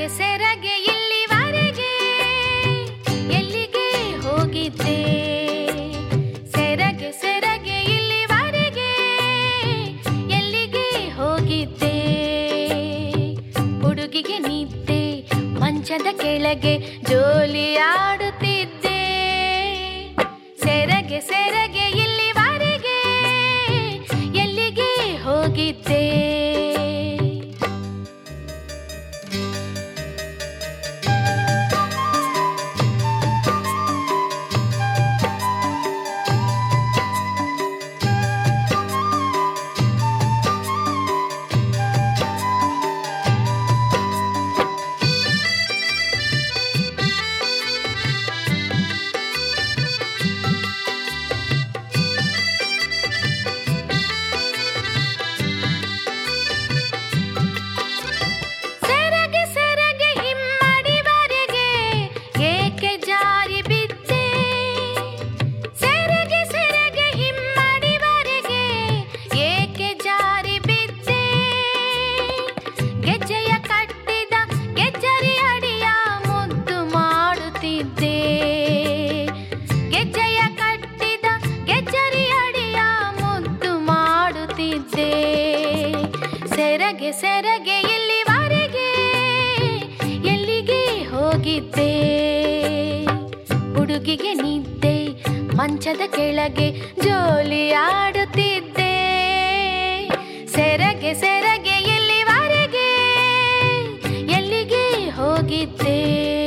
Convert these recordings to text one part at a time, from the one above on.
ಸೆರಗೆ ಸೆರಗೆ ಇಲ್ಲಿವರೆಗೆ ಎಲ್ಲಿಗೆ ಹೋಗಿದ್ದೆ ಸೆರಗೆ ಸೆರಗೆ ಇಲ್ಲಿವರೆಗೆ ಎಲ್ಲಿಗೆ ಹೋಗಿದ್ದೆ ಹುಡುಗಿಗೆ ನಿದ್ದೆ ಮಂಚದ ಕೆಳಗೆ ಜೋಲಿ ಆಡುತ್ತಿದ್ದೆ ಸೆರಗೆ ಸೆರಗೆ ಇಲ್ಲಿವರೆಗೆ ಎಲ್ಲಿಗೆ ಹೋಗಿದ್ದೆ ಸೆರಗೆ ಸೆರಗೆ ಹಿಮ್ಮಡಿವರೆಗೆ ಏಕೆ ಜಾರಿ ಬಿದ್ದೆ ಸೆರಗೆ ಸೆರಗೆ ಹಿಮ್ಮಡಿವರೆಗೆ ಏಕೆ ಜಾರಿ ಬಿದ್ದೆ ಗೆಜ್ಜೆಯ ಕಟ್ಟಿದ ಗೆಜ್ಜರಿ ಅಡಿಯ ಮುದ್ದು ಮಾಡುತ್ತಿದ್ದೆ ಗೆಜ್ಜೆಯ ಕಟ್ಟಿದ ಗೆಜ್ಜರಿ ಅಡಿಯ ಮುದ್ದು ಮಾಡುತ್ತಿದ್ದೆ ಸೆರಗೆ ಸೆರಗೆ ಇಲ್ಲಿವರೆಗೆ ಎಲ್ಲಿಗೆ ಹೋಗಿದ್ದೆ ಹುಡುಗಿಗೆ ನಿದ್ದೆ ಮಂಚದ ಕೆಳಗೆ ಜೋಲಿ ಆಡುತ್ತಿದ್ದೆ ಸೆರಗೆ ಸೆರಗೆ ಇಲ್ಲಿವರೆಗೆ ಎಲ್ಲಿಗೆ ಹೋಗಿದ್ದೆ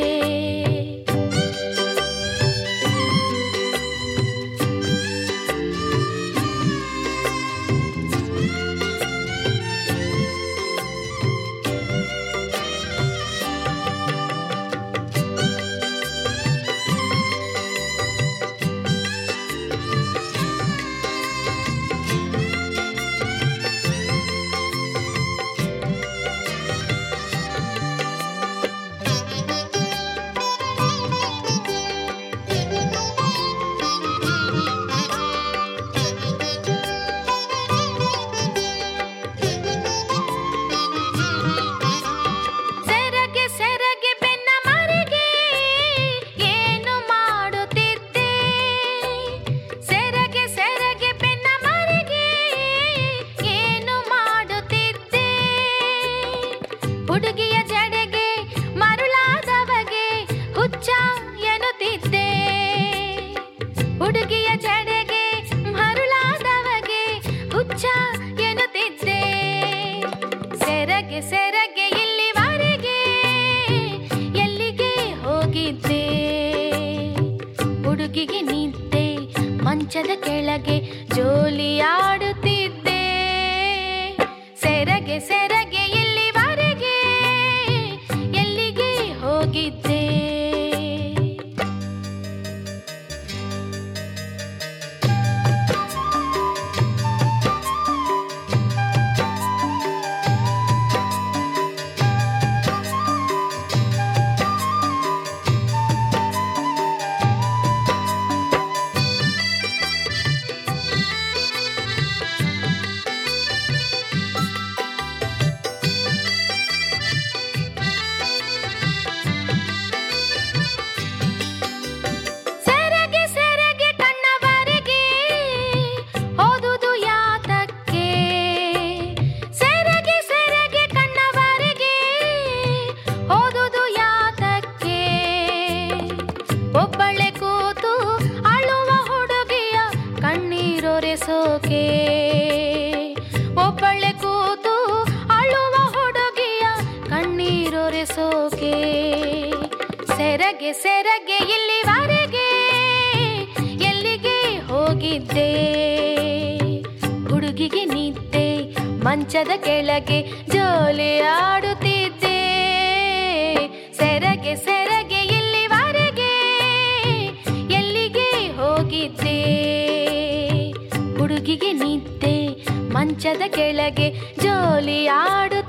ಸೆರಗೆ ಸೆರಗೆ ಬೆನ್ನ ಮರೆಗೆ ಏನು ಮಾಡುತ್ತಿದ್ದೆ ಸೆರಗೆ ಸೆರಗೆ ಬೆನ್ನ ಮರೆಗೆ ಏನು ಮಾಡುತ್ತಿದ್ದೆ ಹುಡುಗಿಯ ಜಡೆಗೆ ಮರುಳಾದವಗೆ ಹುಚ್ಚ ಎನ್ನುತ್ತಿದ್ದೆ ಹುಡುಗಿಯ ಜಡೆಗೆ ಮರುಳಾದವಗೆ ಹುಚ್ಚ ಎನ್ನುತ್ತಿದ್ದೆ ಸೆರಗೆ ಸೆರಗೆ ಇಲ್ಲಿವರೆಗೆ ಎಲ್ಲಿಗೆ ಹೋಗಿದ್ದೆ ಹುಡುಗಿಗೆ ನಿದ್ದೆ ಮಂಚದ ಕೆಳಗೆ ಜೋಲಿ ಆಡುತ್ತಿದ್ದೆ ಸೆರಗೆ ಸೆರಗೆ ಇಲ್ಲಿವರೆಗೆ ಎಲ್ಲಿಗೆ ಹೋಗಿದ್ದೆ ಸೆರಗೆ ಸೆರಗೆ ಕಣ್ಣವರೆಗೆ ಓದುದು ಯಾತಕ್ಕೆ ಸೆರಗೆ ಸೆರಗೆ ಕಣ್ಣವರೆಗೆ ಓದುದು ಯಾತಕ್ಕೆ ಒಬ್ಬಳೆ ಕೂತು ಅಳುವ ಹುಡುಗಿಯ ಕಣ್ಣೀರೊರೆಸೋಕೆ ಒಬ್ಬಳೆ ಕೂತು ಅಳುವ ಹುಡುಗಿಯ ಕಣ್ಣೀರೊರೆಸೋಕೆ ಸೆರಗೆ ಸೆರಗೆ ಇಲ್ಲಿವರೆಗೆ ಎಲ್ಲಿಗೆ ಹೋಗಿದ್ದೆ ಹುಡುಗಿಗೆ ನಿದ್ದೆ ಮಂಚದ ಕೆಳಗೆ ಜೋಲಿ ಆಡುತ್ತಿದ್ದೆ ಸೆರಗೆ ಸೆರಗೆ ಇಲ್ಲಿವರೆಗೆ ಎಲ್ಲಿಗೆ ಹೋಗಿದ್ದೆ ಹುಡುಗಿಗೆ ನಿದ್ದೆ ಮಂಚದ ಕೆಳಗೆ ಜೋಲಿ ಆಡುತ್ತಿದ್ದೆ